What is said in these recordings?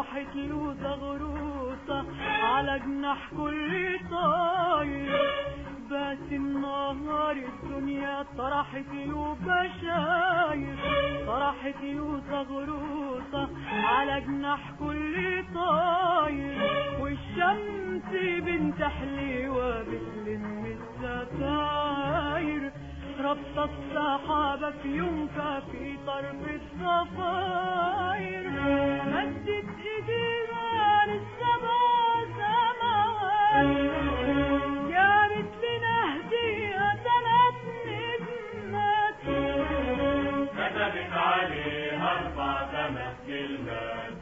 طرحت له زغروطة على جناح كل طاير بس النهار الدنيا طرحت له بشاير طرحت له زغروطة على جناح كل طاير والشمس بنت حليوة بتلم الستاير ربط السحابة في ينكى في طرف الصفاير مدت ايديها للسما سماوات جابت لنا هدية ثلاث نجمات كتبت عليها اربع خمس كلمات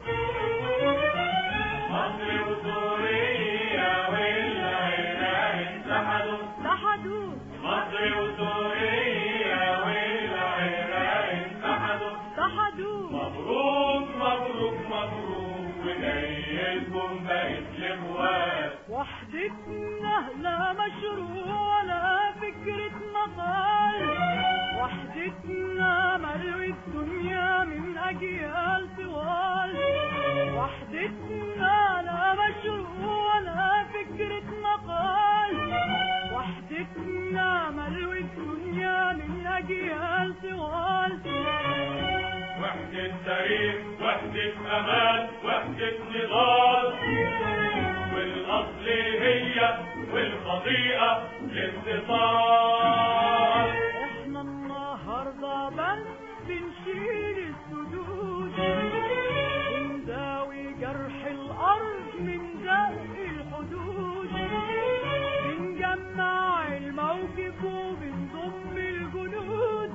مصر وسوريا والعراق اتحدوا اتحدوا مصر وسوريا والعراق اتحدوا اتحدوا مبروك مبروك مبروك وجايلكم بقت الاخوات وحدتنا لا مشروع ولا فكرة مقال وحدتنا ملوي الدنيا من أجيال طوال وحدتنا لا مشروع ولا فكرة مقال وحدتنا ملوي الدنيا من أجيال طوال وحدة تاريخ وحدة أمان وحدة نضال والأصل هي والخطيئة الاتصال احنا النهارده بس بنشيل السدود بنداوي جرح الارض من دق الحدود بنجمع الموقف وبنضم الجنود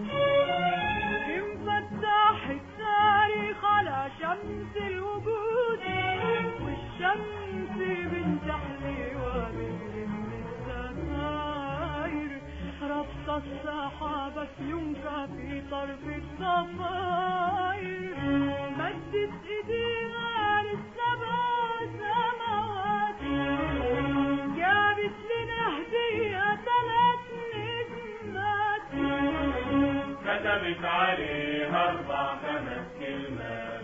بنفتح التاريخ على شمس الوجود والشمس بنت حليوة بتلم الستاير ربط السحابة في ينكى في طرف الصفاير مدت ايديها للسبع سماوات جابت لنا هدية ثلاث نجمات كتبت عليها أربع خمس كلمات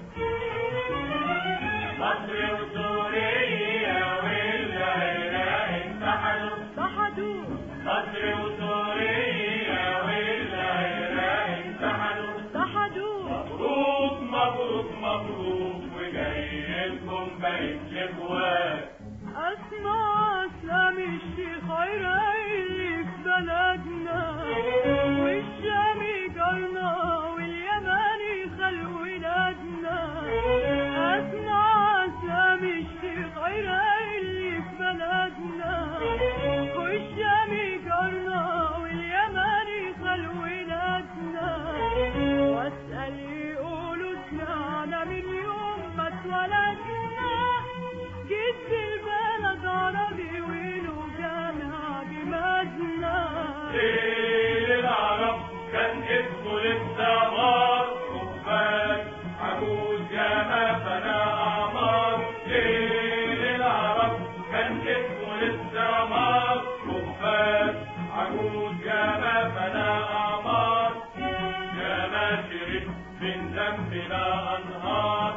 مصر وسوريا والعراق اتحدوا اتحدوا مصر وسوريا والعراق اتحدوا اتحدوا مبروك مبروك مبروك وجايلكم بقت الاخوات اسمع سامي الشيخ عرايلي في بلدنا والشامي جارنا واليماني خل ولادنا اسمع سامي الشيخ عرايلي في بلدنا والشامي جارنا واليماني خل ولادنا واسأل يقولوا سمعنا من يوم ما اتولدنا جد البلد عربي وله جامع جمادنا ليل العرب كان اسمه لسه مار خفاك عجوز يا ما فنا اعمار ليل العرب كان اسمه لسه مار خفاك عجوز يا ما فنا اعمار يا ما شرب من ذنبنا انهار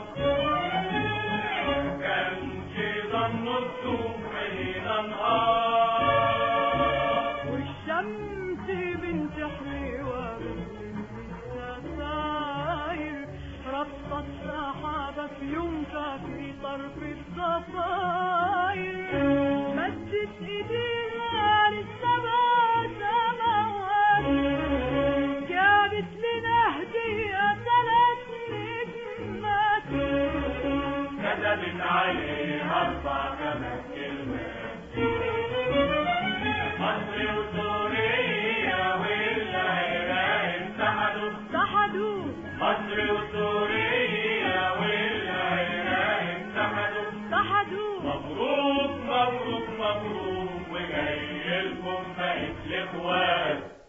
كان شي ظن السوء انهار والشمس بنت حليوة بالستاير ربطت سحابة في ينكى في طرف الصفاير مدت ايديها للسبع سماوات جابت لنا هدية ثلاث نجمات كتبت عليه أربع خمس كلمات مصر وسوريا والعراق اتحدوا اتحدوا مصر وسوريا والعراق اتحدوا اتحدوا مبروك مبروك مبروك وجايلكم بقت الاخوات